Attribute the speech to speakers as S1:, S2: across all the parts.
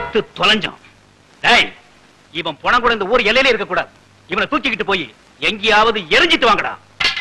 S1: செத்து தொலைஞ்சோம் டேய் இவன் பணம் கூட இந்த ஊர் எல்லையில இருக்க கூடாது இவனை தூக்கிக்கிட்டு போய் எங்கேயாவது எரிஞ்சிட்டு வாங்கடா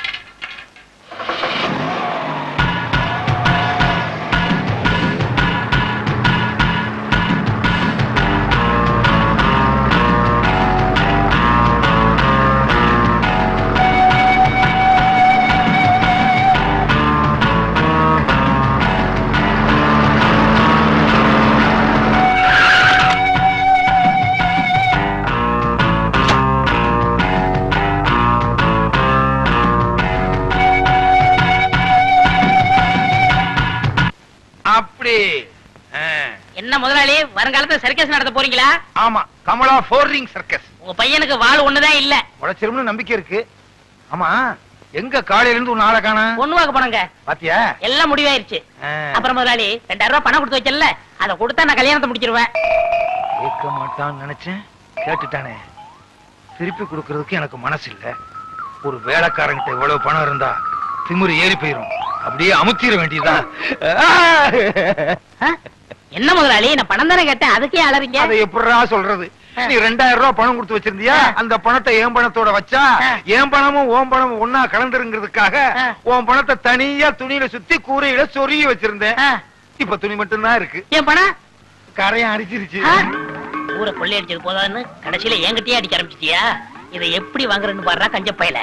S2: அப்படி ஆ,
S3: என்ன முதலாளி வருங்காலத்துல சர்க்கஸ் நடத்த போறீங்களா
S2: ஆமா கமலா ஃபோர் ரிங் சர்க்கஸ்
S3: உங்க பையனுக்கு வாழ் ஒண்ணுதான் இல்ல
S2: உழைச்சிரும்னு நம்பிக்கை இருக்கு ஆமா எங்க காலையில இருந்து ஒரு நாளை காணா
S3: பொண்ணு வாக்க போனங்க
S2: பாத்தியா
S3: எல்லாம் முடிவாயிருச்சு
S2: ஆ,
S3: அப்புறம் முதலாளி ரெண்டாயிரம் ரூபாய் பணம் கொடுத்து வச்சல அதை கொடுத்தா நான் கல்யாணத்தை முடிச்சிருவேன்
S2: கேட்க மாட்டான்னு நினைச்சேன் கேட்டுட்டானே திருப்பி கொடுக்கறதுக்கு எனக்கு மனசு இல்ல ஒரு வேலைக்காரங்கிட்ட இவ்வளவு பணம் இருந்தா திமிரு ஏறி போயிரும் அப்படியே அமுத்திர வேண்டியதுதான்
S3: ஆ? என்ன முதலாளி நான் பணம் தானே கேட்டேன் அதுக்கே அலறீங்க
S2: அதை எப்படிடா சொல்றது நீ ரெண்டாயிரம் ரூபாய் பணம் கொடுத்து வச்சிருந்தியா
S3: ஆ.
S2: அந்த பணத்தை என் பணத்தோட வச்சா
S3: ஆ.
S2: என் பணமும் ஓன் பணமும் ஒன்னா கலந்துருங்கிறதுக்காக
S3: ஆ.
S2: உன் பணத்தை தனியா துணியில சுத்தி கூரையில சொருகி வச்சிருந்தேன்
S3: ஆ,
S2: இப்ப துணி மட்டும்தான் இருக்கு
S3: என் பணம்
S2: கரையான் அடிச்சிருச்சு
S3: ஆ? ஊரை கொள்ளை அடிச்சது போதான்னு கடைசியில என்கிட்டயே அடிக்க ஆரம்பிச்சிட்டியா இதை எப்படி வாங்குறேன்னு பாடுறா கஞ்ச பையல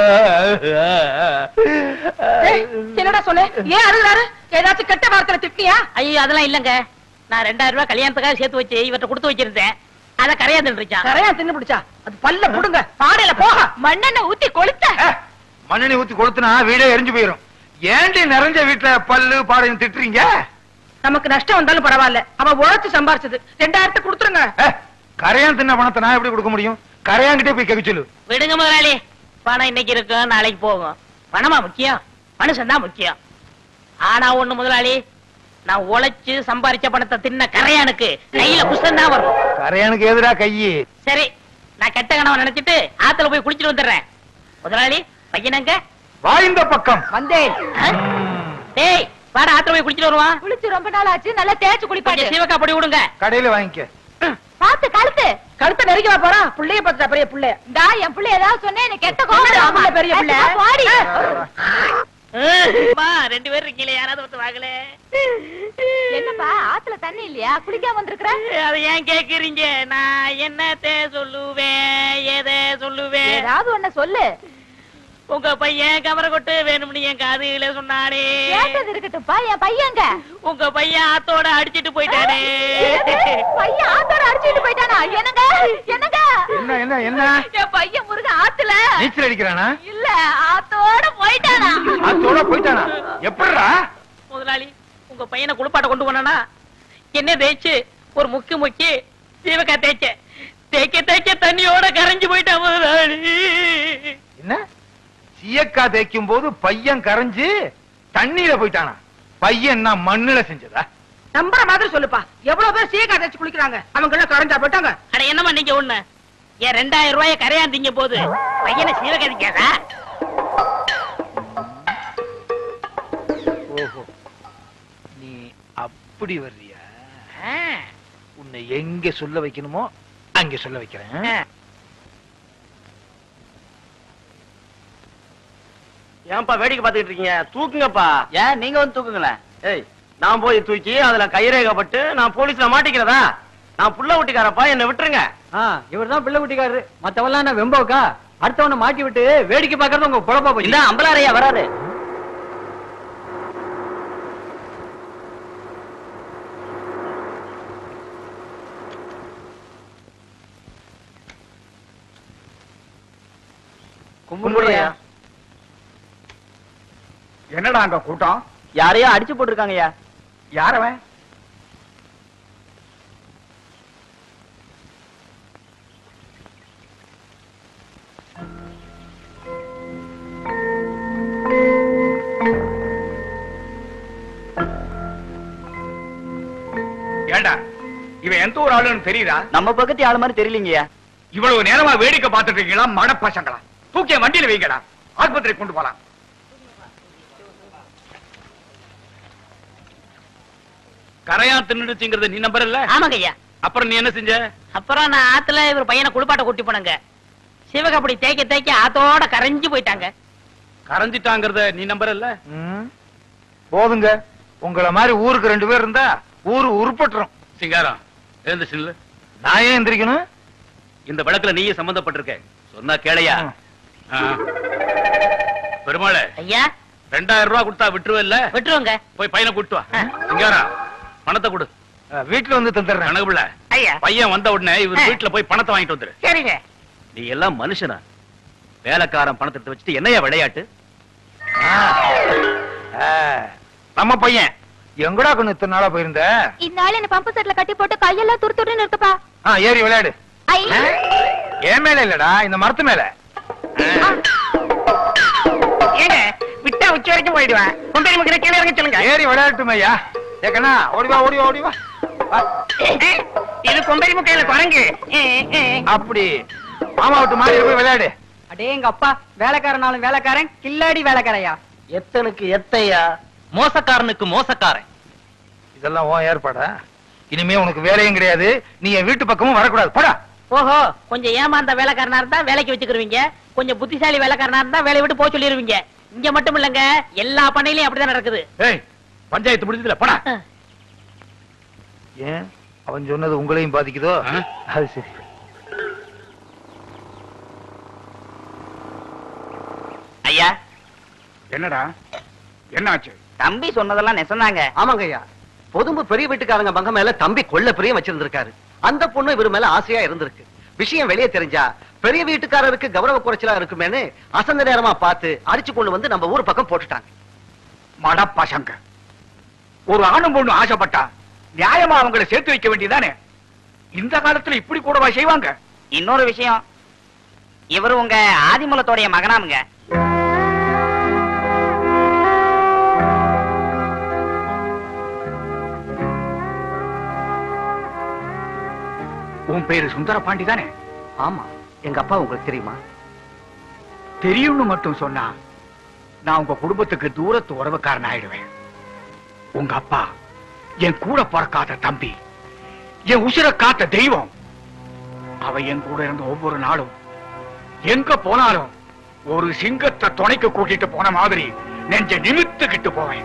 S4: என்னடா சொன்ன ஏன் அழுகுறாரு ஏதாச்சும் கெட்ட வார்த்தை திட்டியா
S3: ஐயோ அதெல்லாம் இல்லங்க நான் ரெண்டாயிரம் ரூபாய் கல்யாணத்துக்காக சேர்த்து வச்சு இவர்ட்ட கொடுத்து வச்சிருந்தேன் அத கரையா தின்றுச்சான்
S4: கரையா தின்னு பிடிச்சா அது பல்ல புடுங்க பாடையில போக மண்ணெண்ண ஊத்தி கொளுத்த
S2: மண்ணெண்ணி ஊத்தி கொளுத்துனா வீடே எரிஞ்சு போயிரும் ஏண்டி நிறைஞ்ச வீட்டுல பல்லு பாடையும் திட்டுறீங்க
S4: நமக்கு நஷ்டம் வந்தாலும் பரவாயில்ல அவன் உழைச்சு சம்பாரிச்சது ரெண்டாயிரத்தை கொடுத்துருங்க
S2: ஏ, கரையான் தின்ன பணத்தை நான் எப்படி கொடுக்க முடியும் கரையான்கிட்டே போய் கேட்க சொல்லு
S3: விடுங்க முதலாளி பணம் இன்னைக்கு இருக்கும் நாளைக்கு போகும் பணமா முக்கியம் மனுஷன் தான் முக்கியம் ஆனா ஒண்ணு முதலாளி நான் உழைச்சு சம்பாரிச்ச பணத்தை தின்ன கரையானுக்கு கையில புஷ்டம் தான் வரும்
S2: கரையானுக்கு எதிரா கையி
S3: சரி நான் கெட்ட கணவன் நினைச்சிட்டு ஆத்துல போய் குளிச்சிட்டு வந்துடுறேன் முதலாளி பையனங்க
S2: வாய்ந்த பக்கம்
S4: வந்தேன்
S3: ஆ? டேய் வாடா ஆத்துல போய் குளிச்சிட்டு வருவான்
S4: குளிச்சு ரொம்ப நாள் ஆச்சு நல்லா தேய்ச்சு
S3: கொஞ்சம் சீவக்கா பொடி விடுங்க
S2: கடையில வாங்கிக்க
S4: பாத்து கழுத்து கழுத்தை நெருங்கி வா போறான் புள்ளைய பாத்துட்டா பெரிய புள்ளைய
S5: டா என் புள்ள ஏதாவது சொன்னே எனக்கு கெட்ட
S4: என்னடா புள்ள பெரிய புள்ள?
S5: பாடி
S3: அம்மா, ரெண்டு பேரும் இருக்கீங்களே யாராவது ஒருத்தர் வாங்கல
S5: என்னப்பா ஆத்துல தண்ணி இல்லையா குளிக்காம வந்திருக்கிற
S3: அதை ஏன் கேக்குறீங்க நான் என்னத்த சொல்லுவேன் எதை சொல்லுவேன்
S5: ஏதாவது ஒண்ணு சொல்லு
S3: உங்க பையன் கவர கொட்டு வேணும்னு என் காதுல சொன்னானே
S5: கேட்டது இருக்கட்டும்ப்பா என் பையங்க
S3: உங்க பையன் ஆத்தோட அடிச்சிட்டு போயிட்டானே
S5: பையன் ஆத்தோட அடிச்சுட்டு போயிட்டானா என்னங்க என்னங்க
S2: என்ன என்ன என்ன
S5: என் பையன் முருக ஆத்துல
S2: நீச்சல் அடிக்கிறானா
S5: இல்ல ஆத்தோட போயிட்டானா
S2: அதோட போயிட்டானா எப்படிடா
S3: முதலாளி உங்க பையனை குளிப்பாட்ட கொண்டு போனா என்ன தேய்ச்சு ஒரு முக்கி முக்கி சீவக்கா தேய்ச்ச தேய்க்க தேய்க்க தண்ணியோட கரைஞ்சு போயிட்டான் முதலாளி
S2: என்ன சீயக்கா தேய்க்கும் போது பையன் கரைஞ்சு தண்ணியில போயிட்டானா பையன் என்ன மண்ணுல செஞ்சதா
S4: நம்புற மாதிரி சொல்லுப்பா எவ்வளவு பேர் சீக்கா தேய்ச்சு குளிக்கிறாங்க அவங்க எல்லாம் கரைஞ்சா போயிட்டாங்க
S3: அட என்னமா நீங்க ஒண்ணு ஏன் ரெண்டாயிரம் ரூபாய கரையாந்தீங்க போது பையனை சீவக்கா திங்காதா
S2: ஓஹோ நீ அப்படி வர்றியா
S3: ஆ,
S2: உன்னை எங்க சொல்ல வைக்கணுமோ அங்க சொல்ல வைக்கிறேன்
S3: ஆ.
S6: ஏன்பா வேடிக்கை பார்த்துக்கிட்டு இருக்கீங்க தூக்குங்கப்பா ஏன் நீங்க வந்து தூக்குங்களேன் ஏய் நான் போய் தூக்கி அதுல கைரேகப்பட்டு நான் போலீஸ்ல மாட்டிக்கிறதா நான் புள்ள ஊட்டிக்காரப்பா என்ன விட்டுருங்க
S7: இவர்தான் பிள்ளை குட்டிக்காரரு மத்தவெல்லாம் என்ன வெம்போக்கா அடுத்தவனை மாட்டி விட்டு வேடிக்கை பாக்குறது உங்க குழப்பா போச்சு
S6: இல்ல அம்பலாரையா வராரு
S2: கும்பிடுறியா என்னடா அங்க கூட்டம்
S6: யாரையோ அடிச்சு போட்டிருக்காங்கய்யா
S2: யாரவன் ஏண்டா இவன் எந்த ஒரு ஆளுன்னு தெரியுதா
S6: நம்ம பக்கத்து ஆளு மாதிரி தெரியலீங்கய்யா
S2: இவ்வளவு நேரமா வேடிக்கை பார்த்துட்டு இருக்கீங்களா மடப்பசங்களா தூக்கிய வண்டியில வைங்களா ஆஸ்பத்திரி கொண்டு போலாம்
S1: கரையா தின்னுடுச்சுங்கிறத நீ நம்பர் இல்ல
S3: ஆமாங்க ஐயா
S1: அப்புறம் நீ என்ன செஞ்ச
S3: அப்புறம் நான் ஆத்துல இவர் பையனை குளிப்பாட்ட கூட்டி போனங்க சிவகப்படி தேய்க்க தேய்க்க ஆத்தோட கரைஞ்சு போயிட்டாங்க
S1: கரைஞ்சிட்டாங்கறத நீ நம்புறல்ல
S2: ம். போதுங்க உங்கள மாதிரி ஊருக்கு ரெண்டு பேர் இருந்தா ஊரு உருப்பட்டுரும்
S1: சிங்காரம் எழுந்துச்சு
S2: நான் ஏன் எந்திரிக்கணும்
S1: இந்த வழக்குல நீயே சம்பந்தப்பட்டிருக்க சொன்னா கேளையா
S2: ம்.
S1: ஆ. பெருமாளே
S3: ஐயா
S1: ரெண்டாயிரம் ரூபாய் கொடுத்தா விட்டுருவல்ல
S3: விட்டுருவோங்க
S1: போய் பையனை கூட்டு வா
S3: ஆ.
S1: சிங்காரம் பணத்தை கொடு
S2: அஹ், வீட்டுல வந்து தந்துடுறேன்
S1: கணக்கு பிள்ளை
S3: ஐயா
S1: பையன் வந்த உடனே இவர்
S3: ஆ.
S1: வீட்டுல போய் பணத்தை வாங்கிட்டு வந்துரு
S3: சரிங்க
S1: நீ எல்லாம் மனுஷனா வேலைக்காரன் பணத்தை எடுத்து வச்சுட்டு என்னையா விளையாட்டு
S2: அஹ், நம்ம பையன் எங்கடா கொண்டு இத்தனை நாளா போயிருந்த
S5: இந்நாள் என்ன பம்பு செட்ல கட்டி போட்டு கையெல்லாம் துரு துருன்னு இருக்குப்பா
S2: ஆ, ஏறி விளையாடு
S5: ஐ
S2: என் மேல இல்லடா இந்த மரத்து மேல
S3: ஏங்க விட்டா உச்சி வரைக்கும் போயிடுவேன் கொம்பேரி முக்கிற கீழே இறங்க சொல்லுங்க
S2: ஏறி விளையாட்டுமே ஐயா ஏக்கண்ணா ஓடி வா ஓடி வா ஓடி வா வா.
S3: இது கொம்பேரி முக்கையில குரங்கு
S2: அப்படி மாமா விட்டு மாதிரி போய் விளையாடு
S7: அடே எங்க அப்பா வேலைக்காரனாலும் வேலைக்காரன் கில்லாடி வேலைக்காரையா
S6: எத்தனுக்கு எத்தையா
S1: மோசக்காரனுக்கு மோசக்காரன்
S2: இதெல்லாம் உன் ஏற்பாடா இனிமே உனக்கு வேலையும் கிடையாது நீ என் வீட்டு பக்கமும் வரக்கூடாது போடா
S3: ஓஹோ கொஞ்சம் ஏமாந்த வேலைக்காரனா இருந்தா வேலைக்கு வச்சுக்கிருவீங்க கொஞ்சம் புத்திசாலி வேலைக்காரனா இருந்தா வேலையை விட்டு போக சொல்லிருவீங்க இங்க மட்டும் இல்லங்க எல்லா பண்ணையிலயும் அப்படிதான் நடக்குது
S1: ஏய் பஞ்சாயத்து முடிஞ்சதுல போடா
S2: ஏன் அவன் சொன்னது உங்களையும் பாதிக்குதோ
S1: ஆ?
S2: அது சரி
S3: ஐயா
S8: என்னடா என்னாச்சு
S3: தம்பி சொன்னதெல்லாம் நெசந்தாங்க
S6: ஆமாங்க ஐயா பொதும்பு பெரிய வீட்டுக்காரங்க பங்க மேல தம்பி கொள்ள பிரியம் வச்சிருந்திருக்காரு அந்த பொண்ணு இவர் மேல ஆசையா இருந்திருக்கு விஷயம் வெளியே தெரிஞ்சா பெரிய வீட்டுக்காரருக்கு கௌரவ குறைச்சலா இருக்குமேன்னு அசந்த நேரமா பார்த்து அடிச்சு கொண்டு வந்து நம்ம ஊர் பக்கம் போட்டுட்டாங்க
S8: மட பசங்க ஒரு ஆணும் பொண்ணு ஆசைப்பட்டா நியாயமா அவங்கள சேர்த்து வைக்க வேண்டியதானே இந்த காலத்துல இப்படி கூடவா செய்வாங்க
S3: இன்னொரு விஷயம் இவரு உங்க ஆதிமூலத்தோடைய மகனாமுங்க
S8: உன் பேரு சுந்தர பாண்டி தானே
S6: ஆமா எங்க அப்பா உங்களுக்கு தெரியுமா
S8: தெரியும்னு மட்டும் சொன்னா நான் உங்க குடும்பத்துக்கு தூரத்து உறவுக்காரன் ஆயிடுவேன் உங்க அப்பா என் கூட பிறக்காத தம்பி என் உசிர காத்த தெய்வம் அவ என் கூட இருந்த ஒவ்வொரு நாளும் எங்க போனாலும் ஒரு சிங்கத்தை துணைக்கு கூட்டிட்டு போன மாதிரி நெஞ்ச நிமித்துக்கிட்டு போவேன்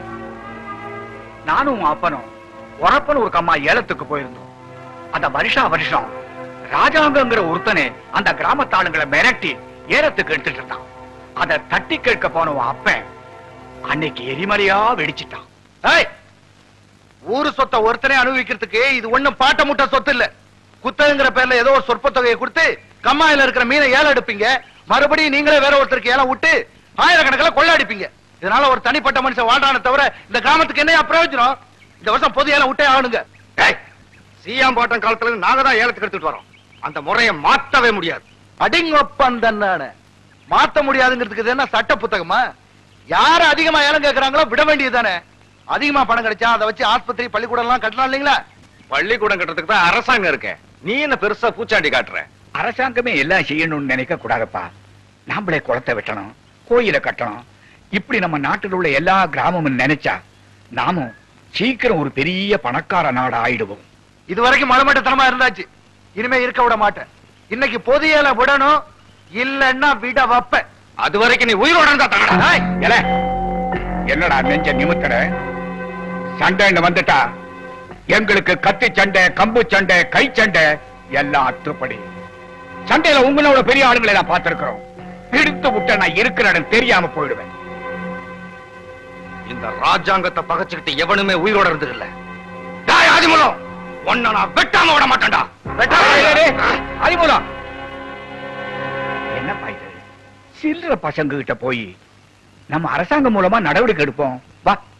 S8: நானும் உன் அப்பனும் உறப்பன் ஒரு கம்மா ஏலத்துக்கு போயிருந்தோம் அந்த வருஷா வருஷம் ராஜாங்கங்கிற ஒருத்தனே அந்த கிராமத்தாளுங்களை மிரட்டி ஏலத்துக்கு எடுத்துட்டு இருந்தான் அதை தட்டி கேட்க போன உன் அப்பன் அன்னைக்கு எரிமலையா வெடிச்சிட்டான்
S2: ஏய், ஊரு சொத்தை ஒருத்தனே அனுபவிக்கிறதுக்கு இது ஒண்ணும் பாட்ட முட்டை சொத்து இல்ல குத்தகைங்கிற பேர்ல ஏதோ ஒரு சொற்ப தொகையை கொடுத்து கம்மாயில இருக்கிற மீனை ஏலம் எடுப்பீங்க மறுபடியும் நீங்களே வேற ஒருத்தருக்கு ஏலம் விட்டு ஆயிரக்கணக்கில் கொள்ள அடிப்பீங்க இதனால ஒரு தனிப்பட்ட மனுஷன் வாழ்றானே தவிர இந்த கிராமத்துக்கு என்ன பிரயோஜனம் இந்த வருஷம் பொது ஏலம் விட்டே ஆகணுங்க
S9: சீயாம்பாட்டம் காலத்துல இருந்து நாங்க தான் ஏலத்துக்கு எடுத்துட்டு வரோம் அந்த முறையை மாத்தவே முடியாது
S2: அடிங்கொப்பன் தன்னான மாத்த முடியாதுங்கிறதுக்கு இது என்ன சட்ட புத்தகமா யாரு அதிகமா ஏலம் கேக்குறாங்களோ விட வேண்டியதுதானே அதிகமா பணம் கிடைச்சா அதை வச்சு ஆஸ்பத்திரி பள்ளிக்கூடம் எல்லாம் கட்டலாம் இல்லீங்களா
S9: பள்ளிக்கூடம் கட்டுறதுக்கு தான் அரசாங்கம் இருக்கு நீ என்ன பெருசா பூச்சாண்டி காட்டுற
S8: அரசாங்கமே எல்லாம் செய்யணும்னு நினைக்க கூடாதுப்பா நாமளே குளத்தை வெட்டணும் கோயிலை கட்டணும் இப்படி நம்ம நாட்டில் உள்ள எல்லா கிராமமும் நினைச்சா நாமும் சீக்கிரம் ஒரு பெரிய பணக்கார நாடு ஆயிடுவோம்
S2: இது வரைக்கும் மலமட்டத்தனமா இருந்தாச்சு இனிமே இருக்க விட மாட்டேன் இன்னைக்கு பொது ஏலம் விடணும் இல்லன்னா விட வைப்பேன்
S9: அது வரைக்கும் நீ உயிரோட இருந்தா தானடா
S8: ஏய், எல, என்னடா நெஞ்ச நிமித்தற சண்டைன்னு வந்துட்டா எங்களுக்கு கத்தி சண்டை கம்பு சண்டை கை சண்டை எல்லாம் அத்துப்படி சண்டையில உங்களோட பெரிய ஆளுங்களை நான் பார்த்திருக்கிறோம் பிடித்து விட்ட நான் இருக்கிற இடம் தெரியாம போயிடுவேன்
S9: இந்த ராஜாங்கத்தை பகைச்சுக்கிட்டு எவனுமே உயிரோட இருந்தது இல்ல டேய் ஆதிமூலம் உன்னை நான் வெட்டாம விட மாட்டேன்டா
S8: அறிமுகம் என்னப்பா இது சில்லற பசங்க கிட்ட போய் நம்ம அரசாங்கம் மூலமா நடவடிக்கை எடுப்போம் வா